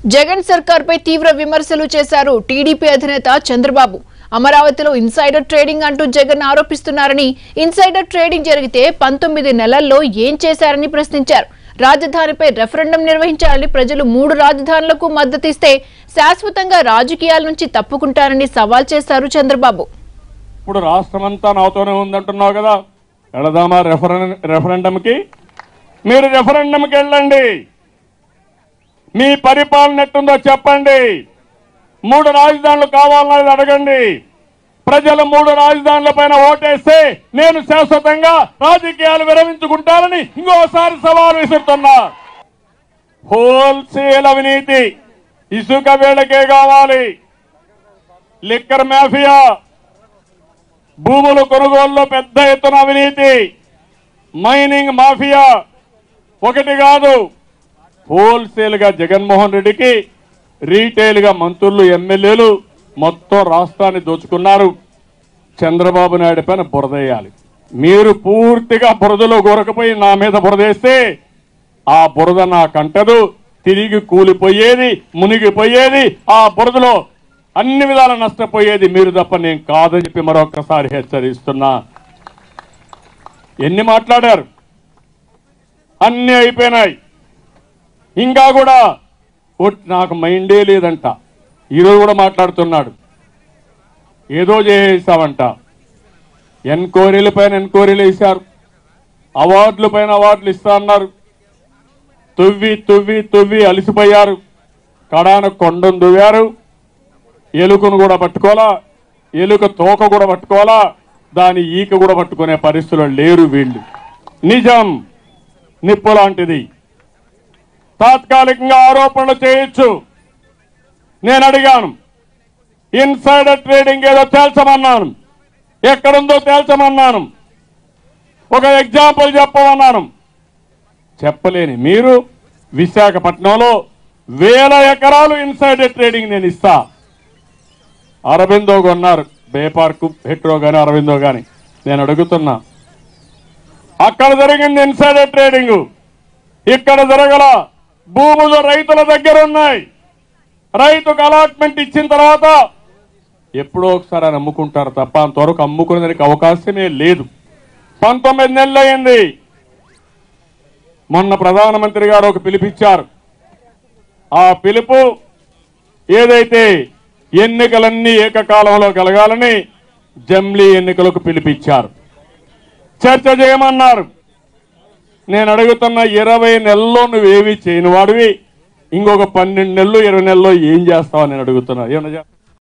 జగన్ సర్కార్పై తీవ్ర విమర్శలు చేశారు టీడీపీ అధినేత చంద్రబాబు అమరావతిలో ఇన్సైడర్ ట్రేడింగ్ అంటూ జగన్ ఆరోపిస్తున్నారని ఇన్సైడర్ ట్రేడింగ్ జరిగితే పంతొమ్మిది నెలల్లో ఏం చేశారని ప్రశ్నించారు రాజధానిపై రెఫరెండం నిర్వహించాలని ప్రజలు మూడు రాజధానులకు మద్దతిస్తే శాశ్వతంగా రాజకీయాల నుంచి తప్పుకుంటారని సవాల్ చేశారు చంద్రబాబు ఇప్పుడు రాష్ట్రమంతా నాతోనే ఉందంటున్నావు కదా వెళదామా రెఫరెన్ రెఫరెండంకి మీరు రెఫరెండంకి వెళ్ళండి మీ పరిపాలన ఎట్టుందో చెప్పండి మూడు రాజధానులు కావాలన్నది అడగండి ప్రజలు మూడు రాజధానుల పైన ఓటేస్తే నేను శాశ్వతంగా రాజకీయాలు విరమించుకుంటానని ఇంకోసారి సవాలు విసురుతున్నా హోల్సేల్ అవినీతి ఇసుక వేళకే కావాలి లిక్కర్ మాఫియా భూముల కొనుగోలులో పెద్ద ఎత్తున అవినీతి మైనింగ్ మాఫియా ఒకటి కాదు హోల్సేల్ గా జగన్మోహన్ రెడ్డికి రీటైల్ గా మంత్రులు ఎమ్మెల్యేలు మొత్తం రాష్ట్రాన్ని దోచుకున్నారు చంద్రబాబు నాయుడు పైన బురదేయాలి మీరు పూర్తిగా బురదలో గోరకపోయి నా మీద బురదేస్తే ఆ బురద నా కంటదు తిరిగి కూలిపోయేది మునిగిపోయేది ఆ బురదలో అన్ని విధాల నష్టపోయేది మీరు తప్ప నేను కాదని చెప్పి మరొకసారి హెచ్చరిస్తున్నా ఎన్ని మాట్లాడారు అన్ని అయిపోయినాయి ఇంకా కూడా ఒట్- నాకు మైండే లేదంట ఈరోజు కూడా మాట్లాడుతున్నాడు ఏదో చేసావంట ఎన్క్వైరీల పైన ఎన్క్వైరీలు వేశారు అవార్డుల పైన అవార్డులు ఇస్తా అన్నారు తువ్వి తువ్వి తువ్వి అలిసిపోయారు కడాన కొండను దువ్వారు ఎలుకను కూడా పట్టుకోవాలా ఎలుక తోక కూడా పట్టుకోవాలా దాని ఈక కూడా పట్టుకునే పరిస్థితులు లేరు వీళ్ళు నిజం నిప్పు లాంటిది తాత్కాలికంగా ఆరోపణలు చేయొచ్చు నేను అడిగాను ఇన్సైడర్ ట్రేడింగ్ ఏదో తేల్చమన్నాను ఎక్కడుందో తేల్చమన్నాను ఒక ఎగ్జాంపుల్ చెప్పమన్నాను చెప్పలేని మీరు విశాఖపట్నంలో వేల ఎకరాలు ఇన్సైడర్ ట్రేడింగ్ నేను ఇస్తా అరవిందో కొన్నారు బేపార్కు హెట్రో గాని అరవిందో గాని నేను అడుగుతున్నా అక్కడ జరిగింది ఇన్సైడర్ ట్రేడింగ్ ఇక్కడ జరగల భూములు రైతుల దగ్గర ఉన్నాయి రైతుకు అలాట్మెంట్ ఇచ్చిన తర్వాత ఎప్పుడో ఒకసారి ఆయన అమ్ముకుంటారు తప్ప అంతవరకు అమ్ముకునేదానికి అవకాశమే లేదు పంతొమ్మిది నెలలు అయింది మొన్న ప్రధానమంత్రి గారు ఒక పిలిపిచ్చారు ఆ పిలుపు ఏదైతే ఎన్నికలన్నీ ఏకకాలంలో కలగాలని జమ్లీ ఎన్నికలకు పిలిపించారు చర్చ చేయమన్నారు నేను అడుగుతున్న ఇరవై నెలల్లో నువ్వేవి చేయని వాడివి ఇంకొక పన్నెండు నెలలు ఇరవై నెలల్లో ఏం చేస్తావని నేను అడుగుతున్నా ఏమన్నా